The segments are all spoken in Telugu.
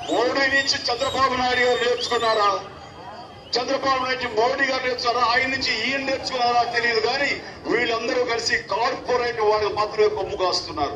మోడీ నుంచి చంద్రబాబు నాయుడు గారు నేర్చుకున్నారా చంద్రబాబు నాయుడు నుంచి మోడీ గారు నేర్చుకున్నారా ఆయన నుంచి ఈయన నేర్చుకున్నారా తెలియదు కానీ వీళ్ళందరూ కలిసి కార్పొరేట్ వాళ్ళకి మాత్రమే కొమ్ము కాస్తున్నారు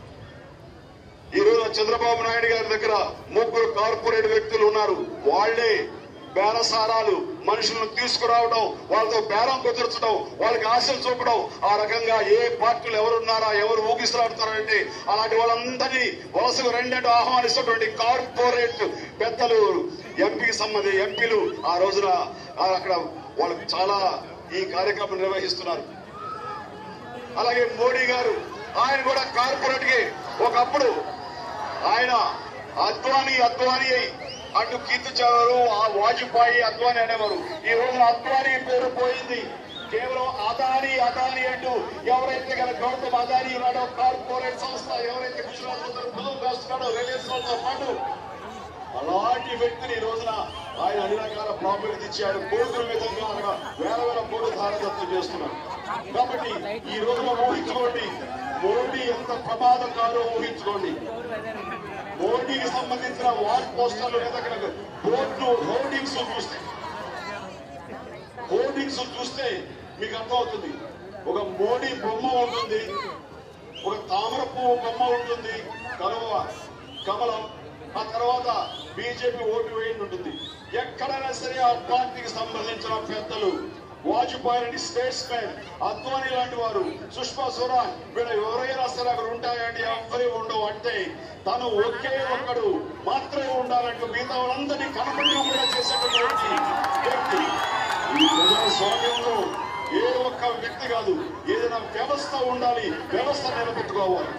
ఈ రోజు చంద్రబాబు నాయుడు గారి దగ్గర ముగ్గురు కార్పొరేట్ వ్యక్తులు ఉన్నారు వాళ్లే బేరసారాలు మనుషులను తీసుకురావడం వాళ్ళతో బేరం కుదర్చడం వాళ్ళకి ఆశలు చూపడం ఆ రకంగా ఏ పార్టీలు ఎవరున్నారా ఎవరు ఊగిసలాడుతారంటే అలాంటి వాళ్ళందరినీ వలసకు రెండంటూ ఆహ్వానిస్తున్నటువంటి కార్పొరేట్ పెద్దలు ఎంపీకి సంబంధి ఎంపీలు ఆ రోజున ఆ అక్కడ వాళ్ళకి చాలా ఈ కార్యక్రమం నిర్వహిస్తున్నారు అలాగే మోడీ గారు ఆయన కూడా కార్పొరేట్ కి ఒకప్పుడు ఆయన అద్వానీ అద్వానీ అయి అటు కీర్తించేవారు ఆ వాజ్పేయి అద్వానీ అనేవారు ఈ రోజున అద్వానీ పేరు పోయింది కేవలం అదాని అదాని అంటూ ఎవరైతే గల గౌతమ్ అదాని ఉన్నాడో కార్పొరేట్ సంస్థ ఎవరైతే గుజరాత్ భుజం వేస్తున్నాడో రిలయన్స్ వాళ్ళతో పాటు అలాంటి వ్యక్తిని ఈ రోజున ఆయన అన్ని రకాల ప్రాముఖ్యత ఇచ్చాడు కోరుకున్న విధంగా అనగా వేల వేల కోట్లు ధారదత్తం చేస్తున్నాడు కాబట్టి ఈ రోజున ఊహించుకోండి మోడీ ఎంత ప్రమాదకారో ఊహించుకోండి మోడీకి సంబంధించిన వాల్ పోస్టర్లు లేదా అక్కడ బోర్డు హోర్డింగ్స్ చూస్తే హోర్డింగ్స్ చూస్తే మీకు అర్థమవుతుంది ఒక మోడీ బొమ్మ ఉంటుంది ఒక తామర పువ్వు బొమ్మ ఉంటుంది కలువ కమలం ఆ తర్వాత బీజేపీ ఓటు వేయండి ఉంటుంది ఎక్కడైనా సరే ఆ పార్టీకి సంబంధించిన పెద్దలు వాజ్పేయి లాంటి స్టేట్స్ మ్యాన్ అద్వానీ లాంటి వారు సుష్మా స్వరాజ్ వీళ్ళ ఎవరైనా సరే అక్కడ ఉంటాయండి ఎవరి ఉండవు అంటే తను ఒకే ఒక్కడు మాత్రమే ఉండాలంటూ మిగతా వాళ్ళందరినీ కనపడి కూడా చేసేటటువంటి వ్యక్తి ఈ ప్రజాస్వామ్యంలో ఏ ఒక్క వ్యక్తి కాదు ఏదైనా వ్యవస్థ ఉండాలి వ్యవస్థ నిలబెట్టుకోవాలి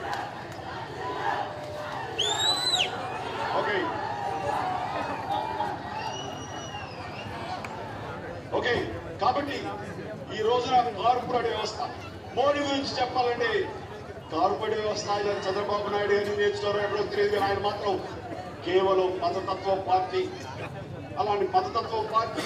ఓకే ఓకే కాబట్టి ఈ రోజున కార్పొరేట్ వ్యవస్థ మోడీ గురించి చెప్పాలంటే కార్పొరేట్ వ్యవస్థ ఆయన చంద్రబాబు నాయుడు గారిని నేర్చుకోవడం ఎప్పుడో తెలియదు కానీ ఆయన మాత్రం కేవలం మతతత్వ పార్టీ అలాంటి మతతత్వ పార్టీ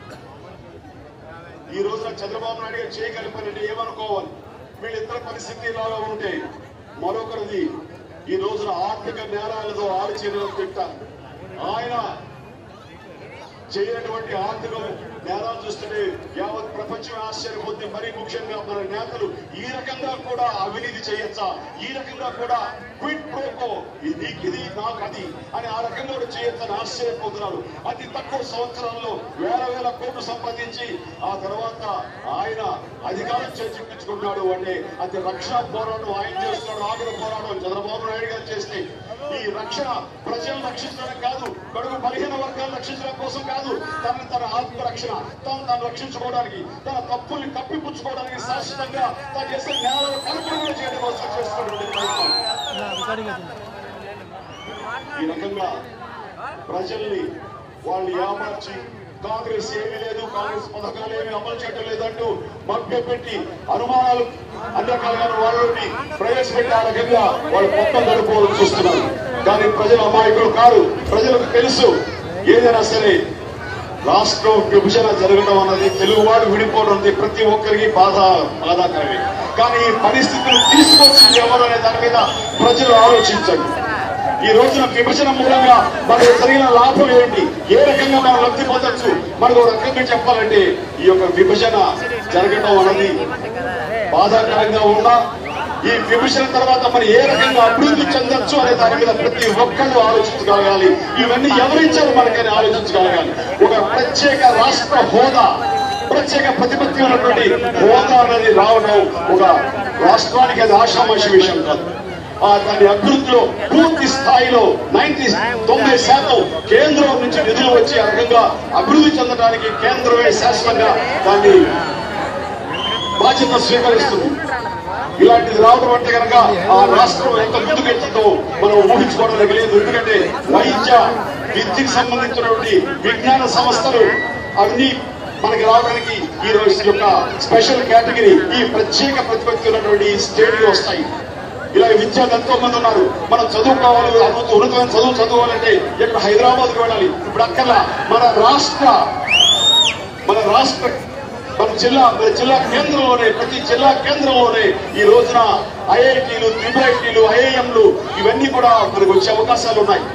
ఈ రోజున చంద్రబాబు నాయుడు గారు చేయగలిపారంటే ఏమనుకోవాలి వీళ్ళిద్దరి పరిస్థితి ఇలాగా ఉంటే మరొకరిది ఈ రోజున ఆర్థిక నేరాలతో ఆలోచనలు తింటారు ఆయన చేయనటువంటి ఆర్థిక నేరాలు చూస్తుంటే యావత్ ప్రపంచం ఆశ్చర్యపోతే మరీ ముఖ్యంగా మన నేతలు ఈ రకంగా కూడా అవినీతి చేయొచ్చా ఈ రకంగా కూడా క్విట్ ప్రోకో ఇది నీకు ఇది నాకు అది అని ఆ రకంగా కూడా చేయొచ్చని ఆశ్చర్యపోతున్నారు అతి తక్కువ సంవత్సరాల్లో వేల వేల కోట్లు సంపాదించి ఆ తర్వాత ఆయన అధికారం చేజిక్కించుకున్నాడు అంటే అది రక్షణ పోరాటం ఆయన చేస్తున్నాడు ఆగ్ర పోరాటం చంద్రబాబు నాయుడు గారు చేస్తే ఈ రక్షణ ప్రజలను రక్షించడం కాదు కడుగు బలహీన వర్గాలను రక్షించడం కోసం కాదు తన తన ఆత్మరక్షణ తను తాను రక్షించుకోవడానికి తన తప్పుల్ని కప్పిపుచ్చుకోవడానికి శాశ్వతంగా తను చేసే నేలను కనుగొనగా చేయడం కోసం చేస్తున్నటువంటి ప్రయత్నం ఈ రకంగా ప్రజల్ని వాళ్ళు ఏమార్చి కాంగ్రెస్ ఏమీ లేదు కాంగ్రెస్ పథకాలు ఏమీ అమలు చేయడం లేదంటూ మభ్యపెట్టి అనుమానాలు అన్ని రకాలుగా వాళ్ళని ప్రవేశపెట్టే ఆ రకంగా వాళ్ళు మొత్తం గడుపుకోవాలని చూస్తున్నారు కానీ ప్రజలు అమాయకులు కాదు ప్రజలకు తెలుసు ఏదైనా సరే రాష్ట్రం విభజన జరగడం అన్నది తెలుగువాడు విడిపోవడం అనేది ప్రతి ఒక్కరికి బాధ బాధాకరమే కానీ ఈ పరిస్థితులు తీసుకొచ్చింది ఎవరు అనే దాని మీద ప్రజలు ఆలోచించండి ఈ రోజున విభజన మూలంగా మనకు జరిగిన లాభం ఏంటి ఏ రకంగా మనం లబ్ధి పొందొచ్చు మనకు ఒక రకంగా చెప్పాలంటే ఈ యొక్క విభజన జరగడం అన్నది బాధాకరంగా ఉన్నా ఈ విభజన తర్వాత మనం ఏ రకంగా అభివృద్ధి చెందొచ్చు అనే దాని మీద ప్రతి ఒక్కళ్ళు ఆలోచించగలగాలి ఇవన్నీ ఎవరిచ్చారు మనకని ఆలోచించగలగాలి ఒక ప్రత్యేక రాష్ట్ర హోదా ప్రత్యేక ప్రతిపత్తి ఉన్నటువంటి హోదా అనేది రావడం ఒక రాష్ట్రానికి అది ఆషామాషి విషయం కాదు ఆ దాని అభివృద్ధిలో పూర్తి స్థాయిలో నైన్టీ తొంభై శాతం కేంద్రం నుంచి నిధులు వచ్చి ఆ రకంగా అభివృద్ధి చెందడానికి కేంద్రమే శాశ్వతంగా దాన్ని బాధ్యత స్వీకరిస్తుంది ఇలాంటిది రావడం అంటే కనుక ఆ రాష్ట్రం ఎంత ముందుకెళ్తుందో మనం ఊహించుకోవడం లేదు ఎందుకంటే వైద్య విద్యకు సంబంధించినటువంటి విజ్ఞాన సంస్థలు అన్ని మనకి రావడానికి ఈ రోజు యొక్క స్పెషల్ కేటగిరీ ఈ ప్రత్యేక ప్రతిపత్తి ఉన్నటువంటి స్టేట్ వస్తాయి ఇలా విద్యార్థులు ఎంతో మంది ఉన్నారు మనం చదువుకోవాలి అద్భుత ఉన్నతమైన చదువు చదువుకోవాలంటే ఇక్కడ హైదరాబాద్కి వెళ్ళాలి ఇప్పుడు అక్కర్లా మన రాష్ట్ర మన రాష్ట్ర మన జిల్లా మన జిల్లా కేంద్రంలోనే ప్రతి జిల్లా కేంద్రంలోనే ఈ రోజున ఐఐటీలు త్రిపుల్ ఐటీలు ఐఐఎంలు ఇవన్నీ కూడా మనకు వచ్చే అవకాశాలు ఉన్నాయి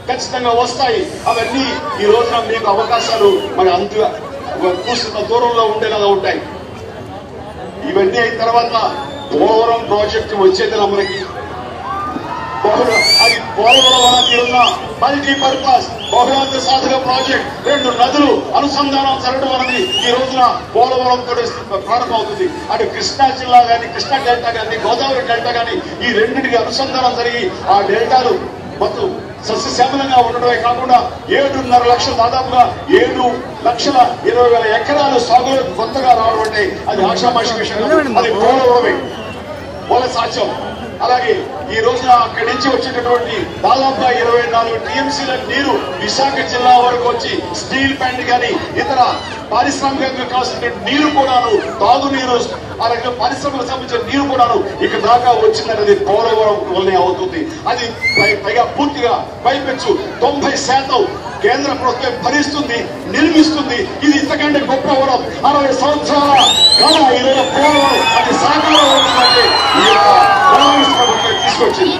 ఖచ్చితంగా వస్తాయి అవన్నీ ఈ రోజున మీకు అవకాశాలు మరి అంత కూస్తున్న దూరంలో ఉండేలాగా ఉంటాయి ఇవన్నీ అయిన తర్వాత పోలవరం ప్రాజెక్టు వచ్చేది మనకి బహుళ అది పోలవరం అనేది ఉన్న మల్టీ పర్పస్ బహుళార్థ సాధక ప్రాజెక్ట్ రెండు నదులు అనుసంధానం జరగడం అనేది ఈ రోజున పోలవరం తోటి ప్రారంభమవుతుంది అటు కృష్ణా జిల్లా కానీ కృష్ణా డెల్టా కానీ గోదావరి డెల్టా కానీ ఈ రెండింటికి అనుసంధానం జరిగి ఆ డెల్టాలు మొత్తం సస్యశ్యామలంగా ఉండడమే కాకుండా ఏడున్నర లక్షల దాదాపుగా ఏడు లక్షల ఇరవై వేల ఎకరాలు సాగులో కొత్తగా రావడం అంటే అది ఆషామాషి విషయం కాదు. అది పోలవరమే మూల సాధ్యం అలాగే ఈ రోజున అక్కడి నుంచి వచ్చేటటువంటి దాదాపుగా ఇరవై నాలుగు టీఎంసీల నీరు విశాఖ జిల్లా వరకు వచ్చి స్టీల్ ప్లాంట్ కానీ ఇతర పారిశ్రామికంగా కావాల్సిన నీరు కూడాను తాగునీరు అలాగే పరిశ్రమలకు సంబంధించిన నీరు కూడాను ఇక్కడ దాకా వచ్చిందనేది పోలవరం వల్లనే అవుతుంది అది పై- పైగా పూర్తిగా పైపెచ్చు తొంభై శాతం కేంద్ర ప్రభుత్వం భరిస్తుంది నిర్మిస్తుంది ఇది ఇంతకంటే గొప్ప వరం అరవై సంవత్సరాల కాలం ఈరోజు పోలవరం అది సాకారం అవుతుందంటే ఈ యొక్క కాంగ్రెస్ ప్రభుత్వం తీసుకొచ్చింది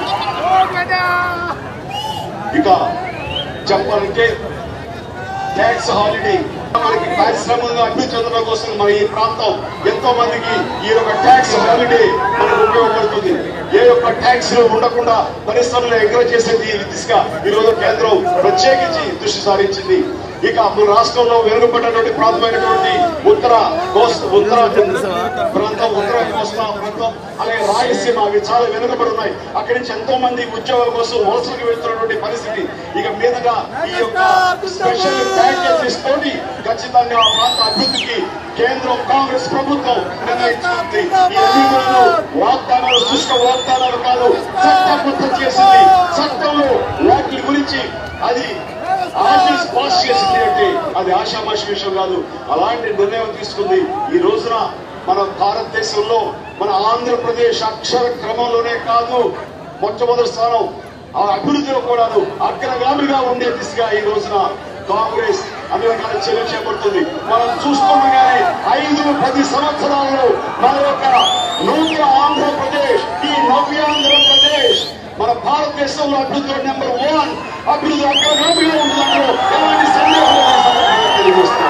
ఇక చెప్పాలంటే ట్యాక్స్ హాలిడే మనకి పారిశ్రామికంగా అభివృద్ధి చెందడం కోసం మన ఈ ప్రాంతం ఎంతో మందికి ఈ యొక్క ట్యాక్స్ హాలిడే మనకు ఉపయోగపడుతుంది ఏ యొక్క ట్యాక్స్ ఉండకుండా పరిశ్రమలు ఎంకరేజ్ చేసేది ఈ దిశగా ఈ రోజు కేంద్రం ప్రత్యేకించి దృష్టి సారించింది ఇక మన రాష్ట్రంలో వెనుకబడినటువంటి ప్రాంతమైనటువంటి ఉత్తర కోస్త ఉత్తర ప్రాంతం ఉత్తర కోస్తా ప్రాంతం అలాగే రాయలసీమ అవి చాలా వెనుకబడి ఉన్నాయి అక్కడి నుంచి ఎంతో మంది ఉద్యోగాల కోసం వలసలకు వెళ్తున్నటువంటి పరిస్థితి ఇక మీదగా ఈ యొక్క స్పెషల్ ప్యాకేజెస్ తోటి ఖచ్చితంగా ఆ ప్రాంత అభివృద్ధికి కేంద్రం కాంగ్రెస్ ప్రభుత్వం నిర్ణయించుకుంది ఈ ఎన్నికలను వాగ్దానాలు శుష్క వాగ్దానాలు కాదు చట్టబద్ధం చేసింది చట్టంలో వాటి గురించి అది ఆర్డినెన్స్ పాస్ చేసింది అంటే అది ఆషామాషి విషయం కాదు అలాంటి నిర్ణయం తీసుకుంది ఈ రోజున మన భారతదేశంలో మన ఆంధ్రప్రదేశ్ అక్షర క్రమంలోనే కాదు మొట్టమొదటి స్థానం ఆ అభివృద్ధిలో కూడాను అగ్రగామిగా ఉండే దిశగా ఈ రోజున కాంగ్రెస్ అన్ని రకాల చర్యలు చేపడుతుంది మనం చూస్తున్నాగానే ఐదు పది సంవత్సరాల్లో మన యొక్క నూతన ఆంధ్రప్రదేశ్ ఈ నవ్యాంధ్రప్రదేశ్ మన భారతదేశంలో అభివృద్ధిలో నెంబర్ వన్ అభివృద్ధి అగ్రగామిగా ఉంటుందంటే ఎలాంటి సందేహం లేని సందర్భంగా తెలియజేస్తున్నాం.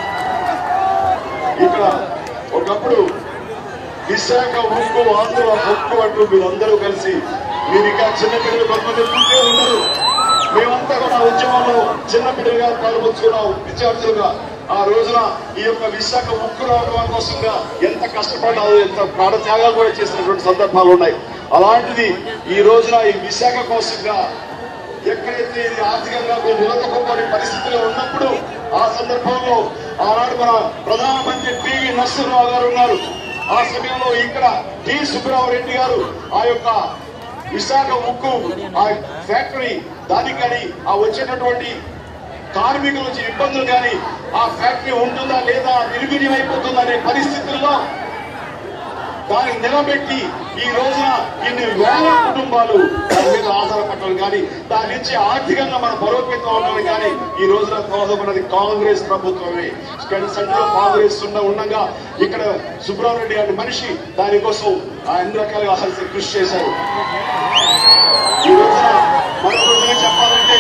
ఇక్కడ ఒకప్పుడు విశాఖ ఉక్కు ఆంధ్ర హక్కు అంటూ మీరందరూ కలిసి మీరు ఇంకా చిన్నపిల్లలు కొంతమంది ఉంటే ఉండరు మేమంతా కూడా ఉద్యమంలో చిన్నపిల్లలుగా పాల్పంచుకున్నాం విద్యార్థులుగా ఆ రోజున ఈ యొక్క విశాఖ ఉక్కు రావడం కోసంగా ఎంత కష్టపడ్డారు ఎంత ప్రాణ త్యాగాలు కూడా చేసినటువంటి సందర్భాలు ఉన్నాయి అలాంటిది ఈ రోజున ఈ విశాఖ కోసంగా ఎక్కడైతే ఇది ఆర్థికంగా నిలదొక్కునే పరిస్థితిలో ఉన్నప్పుడు ఆ సందర్భంలో ఆనాడు మన ప్రధానమంత్రి పివి నరసింహరావు గారు ఉన్నారు ఆ సమయంలో ఇక్కడ టి సుబ్రహ్మరెడ్డి గారు ఆ యొక్క విశాఖ ఉక్కు ఆ ఫ్యాక్టరీ దానికి కానీ ఆ వచ్చేటటువంటి కార్మికుల నుంచి ఇబ్బందులు కానీ ఆ ఫ్యాక్టరీ ఉంటుందా లేదా నిర్వీర్యం అయిపోతుందా అనే పరిస్థితుల్లో దాన్ని నిలబెట్టి ఈ రోజున ఇన్ని వేల కుటుంబాలు దాని మీద ఆధారపడడం కానీ దాని నుంచి ఆర్థికంగా మన బలోపేతం అవడం కానీ ఈ రోజున దోహదపడినది కాంగ్రెస్ ప్రభుత్వమే సెంటర్ కాంగ్రెస్ ఉన్న ఉండగా ఇక్కడ సుబ్రహ్మరెడ్డి గారి మనిషి దానికోసం ఆ అన్ని రకాలుగా అసలు కృషి చేశారు ఈ రోజున మరొక విధంగా చెప్పాలంటే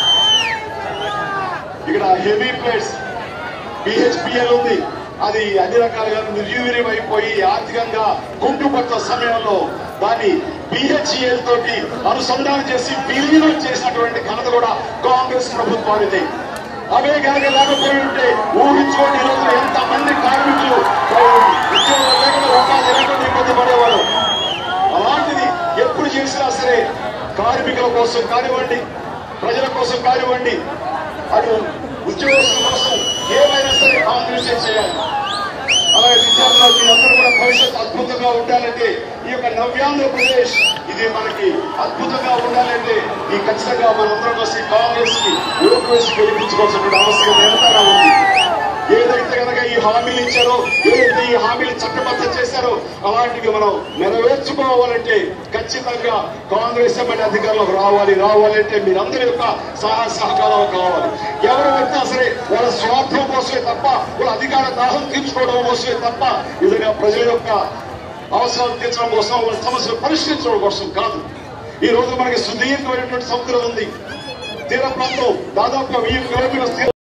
ఇక్కడ హెవీ ప్లేట్స్ పిహెచ్పిఎల్ ఉంది అది అన్ని రకాలుగా నిర్వీర్యం అయిపోయి ఆర్థికంగా కుంటుపట్ల సమయంలో దాన్ని బిహెచ్ఈఎల్ తోటి అనుసంధానం చేసి విలీనం చేసినటువంటి ఘనత కూడా కాంగ్రెస్ ప్రభుత్వానిది అవే కనుక లేకపోయి ఉంటే ఊహించుకోండి ఈ రోజున ఎంత మంది కార్మికులు ఉద్యోగం లేకుండా ఉపాధి లేకుండా ఇబ్బంది పడేవారు అలాంటిది ఎప్పుడు చేసినా సరే కార్మికుల కోసం కానివ్వండి ప్రజల కోసం కానివ్వండి అటు ఉద్యోగస్తుల కోసం ఏమైనా సరే కాంగ్రెస్ చేయాలి అలాగే విద్యార్థులు మీరందరూ కూడా భవిష్యత్తు అద్భుతంగా ఉండాలంటే ఈ యొక్క నవ్యాంధ్రప్రదేశ్ ఇది మనకి అద్భుతంగా ఉండాలంటే ఈ ఖచ్చితంగా మనందరం కలిసి కాంగ్రెస్ కి ఓటు వేసి గెలిపించుకోవాల్సిన అవసరం ఎంతగా ఉంది ఏదైతే కనుక ఈ హామీలు ఇచ్చారో ఏదైతే ఈ హామీలు చట్టబద్ధం చేశారో అలాంటివి మనం నెరవేర్చుకోవాలంటే ఖచ్చితంగా కాంగ్రెస్ ఎమ్మెల్యే అధికారంలోకి రావాలి రావాలంటే మీరందరి యొక్క సహాయ సహకారాలు కావాలి ఎవరు వచ్చినా సరే వాళ్ళ స్వార్థం కోసమే తప్ప వాళ్ళ అధికార దాహం తీర్చుకోవడం కోసమే తప్ప విధంగా ప్రజల యొక్క అవసరాలు తీర్చడం కోసం వాళ్ళ సమస్యలు పరిష్కరించడం కోసం కాదు ఈ రోజు మనకి సుదీర్ఘమైనటువంటి సముద్రం ఉంది తీర ప్రాంతం దాదాపుగా వెయ్యి కిలోమీటర్ల